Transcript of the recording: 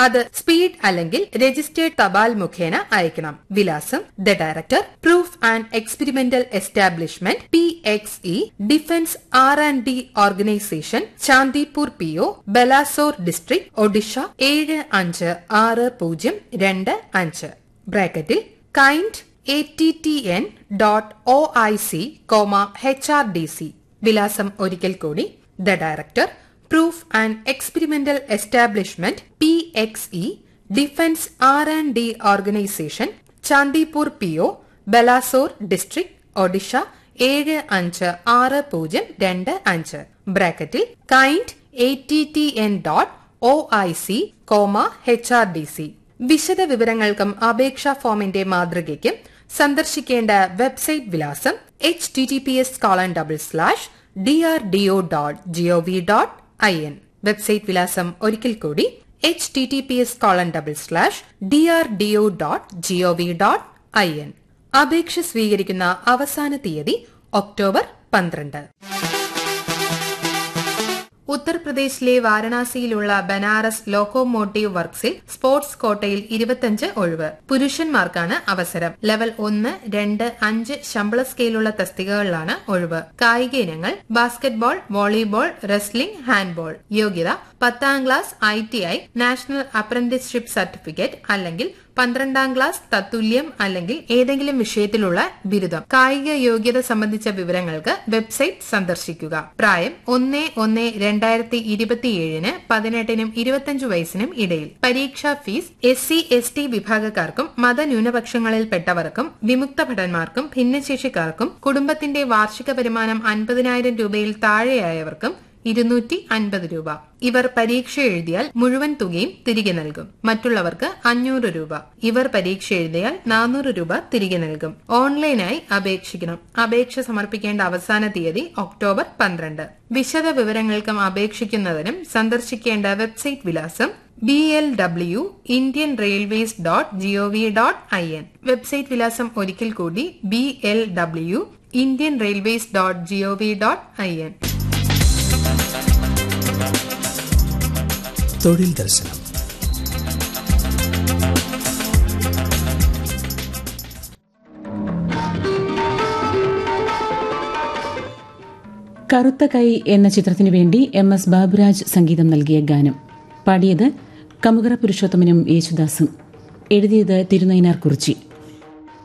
അത് സ്പീഡ് അല്ലെങ്കിൽ രജിസ്റ്റേർഡ് തപാൽ മുഖേന അയക്കണം വിലാസം the director proof and experimental establishment P X E defence R and D organisation Chandipur P O Balasore district Odisha ഏഴ് അഞ്ച് ആറ് പൂജ്യം രണ്ട് അഞ്ച് ബ്രാക്കറ്റിൽ kind A T T N dot O I C comma H R D C വിലാസം ഒരിക്കൽ കൂടി the director proof and experimental establishment P X E defence R and D organisation Chandipur P O Balasore district Odisha ഏഴ് അഞ്ച് ആറ് പൂജ്യം രണ്ട് അഞ്ച് ബ്രാക്കറ്റിൽ kind A T T N dot O I C comma H R D C വിശദ വിവരങ്ങൾക്കും അപേക്ഷാ ഫോമിന്റെ മാതൃകയ്ക്കും സന്ദർശിക്കേണ്ട വെബ്സൈറ്റ് വിലാസം H T T P S colon double slash D R D O dot G O V dot I N website വിലാസം ഒരിക്കൽ കൂടി H T T P S colon double slash D R D O dot G O V dot I N അപേക്ഷ സ്വീകരിക്കുന്ന അവസാന തീയതി October പന്ത്രണ്ട് ഉത്തർപ്രദേശിലെ വാരണാസിയിലുള്ള ബനാറസ് ലോക്കോമോട്ടീവ് വർക്സിൽ സ്പോർട്സ് കോട്ടയിൽ ഇരുപത്തിയഞ്ച് ഒഴിവ് പുരുഷന്മാർക്കാണ് അവസരം ലെവൽ ഒന്ന് രണ്ട് അഞ്ച് ശമ്പള സ്കെയിലുള്ള തസ്തികകളിലാണ് ഒഴിവ് കായിക ഇനങ്ങൾ ബാസ്കറ്റ്ബോൾ വോളിബോൾ റെസ്ലിംഗ് ഹാൻഡ്ബോൾ യോഗ്യത പത്താം class I T I national apprenticeship certificate അല്ലെങ്കിൽ പന്ത്രണ്ടാം ക്ലാസ് തത്തുല്യം അല്ലെങ്കിൽ ഏതെങ്കിലും വിഷയത്തിലുള്ള ബിരുദം കായിക യോഗ്യത സംബന്ധിച്ച വിവരങ്ങൾക്ക് വെബ്സൈറ്റ് സന്ദർശിക്കുക പ്രായം ഒന്ന് ഒന്ന് രണ്ടായിരത്തി ഇരുപത്തിയേഴിന് പതിനെട്ടിനും ഇരുപത്തിയഞ്ച് വയസ്സിനും ഇടയിൽ പരീക്ഷാ fees S C S T വിഭാഗക്കാർക്കും മതന്യൂനപക്ഷങ്ങളിൽപ്പെട്ടവർക്കും വിമുക്ത ഭടന്മാർക്കും ഭിന്നശേഷിക്കാർക്കും കുടുംബത്തിന്റെ വാർഷിക വരുമാനം അൻപതിനായിരം രൂപയിൽ താഴെയായവർക്കും ഇരുന്നൂറ്റി അൻപത് രൂപ ഇവർ പരീക്ഷ എഴുതിയാൽ മുഴുവൻ തുകയും തിരികെ നൽകും മറ്റുള്ളവർക്ക് അഞ്ഞൂറ് രൂപ ഇവർ പരീക്ഷ എഴുതിയാൽ നാനൂറ് രൂപ തിരികെ നൽകും ഓൺലൈനായി അപേക്ഷിക്കണം അപേക്ഷ സമർപ്പിക്കേണ്ട അവസാന തീയതി ഒക്ടോബർ പന്ത്രണ്ട് വിശദ വിവരങ്ങൾക്കും അപേക്ഷിക്കുന്നതിനും സന്ദർശിക്കേണ്ട വെബ്സൈറ്റ് വിലാസം B L W Indian railways dot G O V dot I N website വിലാസം ഒരിക്കൽ കൂടി B L W Indian railways dot G O V dot I N തൊഴിൽ ദർശനം കറുത്ത കൈ എന്ന ചിത്രത്തിനു വേണ്ടി എം എസ് ബാബുരാജ് സംഗീതം നൽകിയ ഗാനം പാടിയത് കമുകറ പുരുഷോത്തമനും യേശുദാസും എഴുതിയത് തിരുനൈനാർ കുറിച്ചി